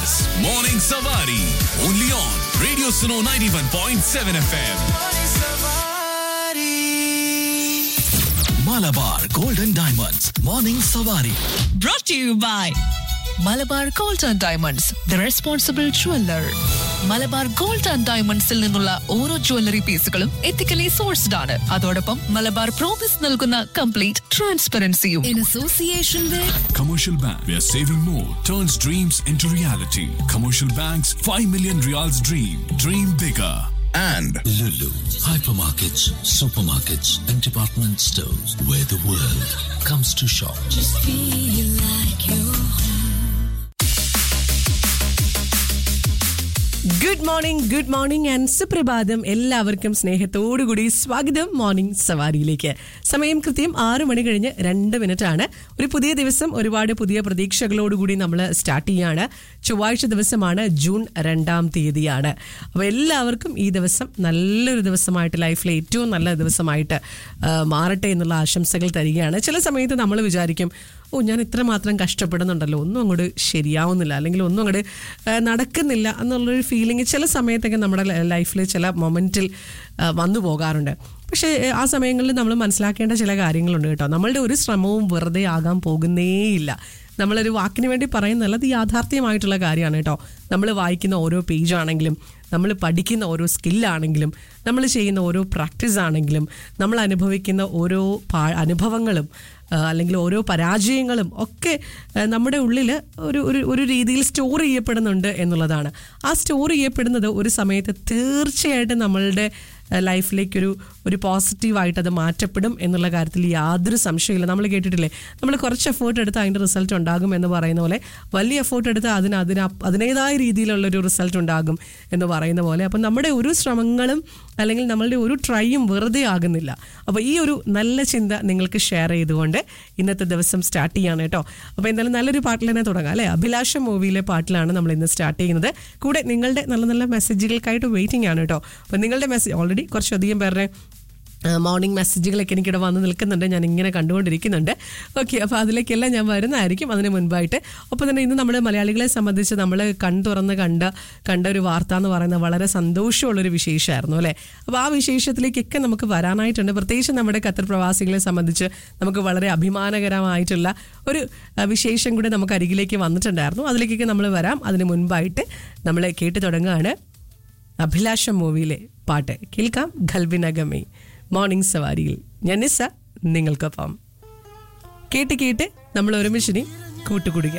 is Morning Savari. Only on Radio Suno 91.7 FM. Malabar Golden Diamonds. Morning Savari. brought to you by Malabar gold and diamonds the responsible jeweller Malabar gold and ഡയമണ്ട്സിൽ നിന്നുള്ള ഓരോ jewellery പീസുകളും ethically sourced ആണ് അതോടൊപ്പം Malabar promise നൽകുന്ന complete ട്രാൻസ്പെറൻസിയും in association with Commercial Bank, where saving more turns dreams into reality. Commercial Bank's 5 million reals dream. Dream bigger. And Lulu, hypermarkets, supermarkets, and department stores where the world comes to shop. Good morning good morning and സുപ്രഭാതം എല്ലാവർക്കും സ്നേഹത്തോടുകൂടി സ്വാഗതം morning സവാരിയിലേക്ക് സമയം കൃത്യം ആറ് മണി കഴിഞ്ഞ് രണ്ട് minute ആണ് ഒരു പുതിയ ദിവസം ഒരുപാട് പുതിയ പ്രതീക്ഷകളോടുകൂടി നമ്മൾ സ്റ്റാർട്ട് ചെയ്യാണ് ചൊവ്വാഴ്ച ദിവസമാണ് ജൂൺ രണ്ടാം തീയതിയാണ് അപ്പോൾ എല്ലാവർക്കും ഈ ദിവസം നല്ലൊരു ദിവസമായിട്ട് ലൈഫിലെ ഏറ്റവും നല്ല ദിവസമായിട്ട് ആ, മാറട്ടെ എന്നുള്ള ആശംസകൾ തരികയാണ് ചില സമയത്ത് നമ്മൾ വിചാരിക്കും ഓ ഞാൻ ഇത്രമാത്രം കഷ്ടപ്പെടുന്നുണ്ടല്ലോ ഒന്നും അങ്ങോട്ട് ശരിയാവുന്നില്ല അല്ലെങ്കിൽ ഒന്നും അങ്ങോട്ട് ആ, നടക്കുന്നില്ല എന്നുള്ളൊരു ഫീലിംഗ് ചില സമയത്തൊക്കെ നമ്മുടെ ലൈഫിൽ ചില മൊമെൻറ്റിൽ വന്നു പോകാറുണ്ട് പക്ഷേ ഏ, ആ സമയങ്ങളിൽ നമ്മൾ മനസ്സിലാക്കേണ്ട ചില കാര്യങ്ങളുണ്ട് കേട്ടോ നമ്മളുടെ ഒരു ശ്രമവും വെറുതെ ആകാൻ പോകുന്നേയില്ല നമ്മളൊരു വാക്കിന് വേണ്ടി പറയുന്നതല്ല അത് യാഥാർത്ഥ്യമായിട്ടുള്ള കാര്യമാണ് കേട്ടോ നമ്മൾ വായിക്കുന്ന ഓരോ പേജാണെങ്കിലും നമ്മൾ പഠിക്കുന്ന ഓരോ സ്കില്ലാണെങ്കിലും നമ്മൾ ചെയ്യുന്ന ഓരോ പ്രാക്ടീസ് ആണെങ്കിലും നമ്മൾ അനുഭവിക്കുന്ന ഓരോ പാ അനുഭവങ്ങളും ആ, അല്ലെങ്കിൽ ഓരോ പരാജയങ്ങളും ഒക്കെ ആ, നമ്മുടെ ഉള്ളിൽ ഒരു ഒരു ഒരു രീതിയിൽ സ്റ്റോർ ചെയ്യപ്പെടുന്നുണ്ട് എന്നുള്ളതാണ് ആ സ്റ്റോർ ചെയ്യപ്പെടുന്നത് ഒരു സമയത്ത് തീർച്ചയായിട്ടും നമ്മളുടെ ആ, ലൈഫിലേക്കൊരു ഒരു പോസിറ്റീവായിട്ട് അത് മാറ്റപ്പെടും എന്നുള്ള കാര്യത്തിൽ യാതൊരു സംശയമില്ല നമ്മൾ കേട്ടിട്ടില്ലേ നമ്മൾ കുറച്ച് എഫേർട്ട് എടുത്ത് അതിൻ്റെ റിസൾട്ട് ഉണ്ടാകും എന്ന് പറയുന്ന പോലെ വലിയ എഫേർട്ട് എടുത്ത് അതിന് അതിന് അപ്- അതിനേതായ രീതിയിലുള്ളൊരു റിസൾട്ട് ഉണ്ടാകും എന്ന് പറയുന്ന പോലെ അപ്പം നമ്മുടെ ഒരു ശ്രമങ്ങളും അല്ലെങ്കിൽ നമ്മളുടെ ഒരു ട്രൈയും വെറുതെ ആകുന്നില്ല അപ്പോൾ ഈ ഒരു നല്ല ചിന്ത നിങ്ങൾക്ക് ഷെയർ ചെയ്തുകൊണ്ട് ഇന്നത്തെ ദിവസം സ്റ്റാർട്ട് ചെയ്യാണ് കേട്ടോ അപ്പോൾ എന്തായാലും നല്ലൊരു പാട്ടിൽ തന്നെ തുടങ്ങാം അല്ലേ അഭിലാഷം മൂവിയിലെ പാട്ടിലാണ് നമ്മൾ ഇന്ന് സ്റ്റാർട്ട് ചെയ്യുന്നത് കൂടെ നിങ്ങളുടെ നല്ല നല്ല മെസ്സേജുകൾക്കായിട്ട് വെയിറ്റിംഗ് ആണ് കേട്ടോ അപ്പോൾ നിങ്ങളുടെ മെസ്സേജ് ഓൾറെഡി കുറച്ചധികം പേരുടെ മോർണിംഗ് മെസ്സേജുകളൊക്കെ എനിക്കിവിടെ വന്ന് നിൽക്കുന്നുണ്ട് ഞാൻ ഇങ്ങനെ കണ്ടുകൊണ്ടിരിക്കുന്നുണ്ട് ഓക്കെ അപ്പോൾ അതിലേക്കെല്ലാം ഞാൻ വരുന്നതായിരിക്കും അതിന് മുൻപായിട്ട് ഒപ്പം തന്നെ ഇന്ന് നമ്മുടെ മലയാളികളെ സംബന്ധിച്ച് നമ്മൾ കൺ തുറന്ന് കണ്ട കണ്ട ഒരു വാർത്ത എന്ന് പറയുന്നത് വളരെ സന്തോഷമുള്ളൊരു വിശേഷമായിരുന്നു അല്ലേ അപ്പോൾ ആ വിശേഷത്തിലേക്കൊക്കെ നമുക്ക് വരാനായിട്ടുണ്ട് പ്രത്യേകിച്ച് നമ്മുടെ ഖത്തർ പ്രവാസികളെ സംബന്ധിച്ച് നമുക്ക് വളരെ അഭിമാനകരമായിട്ടുള്ള ഒരു ആ, വിശേഷം കൂടെ നമുക്ക് അരികിലേക്ക് വന്നിട്ടുണ്ടായിരുന്നു അതിലേക്കൊക്കെ നമ്മൾ വരാം അതിന് മുൻപായിട്ട് നമ്മൾ കേട്ട് തുടങ്ങുകയാണ് അഭിലാഷം മൂവിയിലെ പാട്ട് കേൾക്കാം ഖൽബിനഗമേ മോർണിംഗ് സവാരിയിൽ ഞാൻ നിസ്സ നിങ്ങൾക്കൊപ്പം കേട്ട് കേട്ട് നമ്മൾ ഒരുമിച്ചിനി കൂട്ടുകൂടുക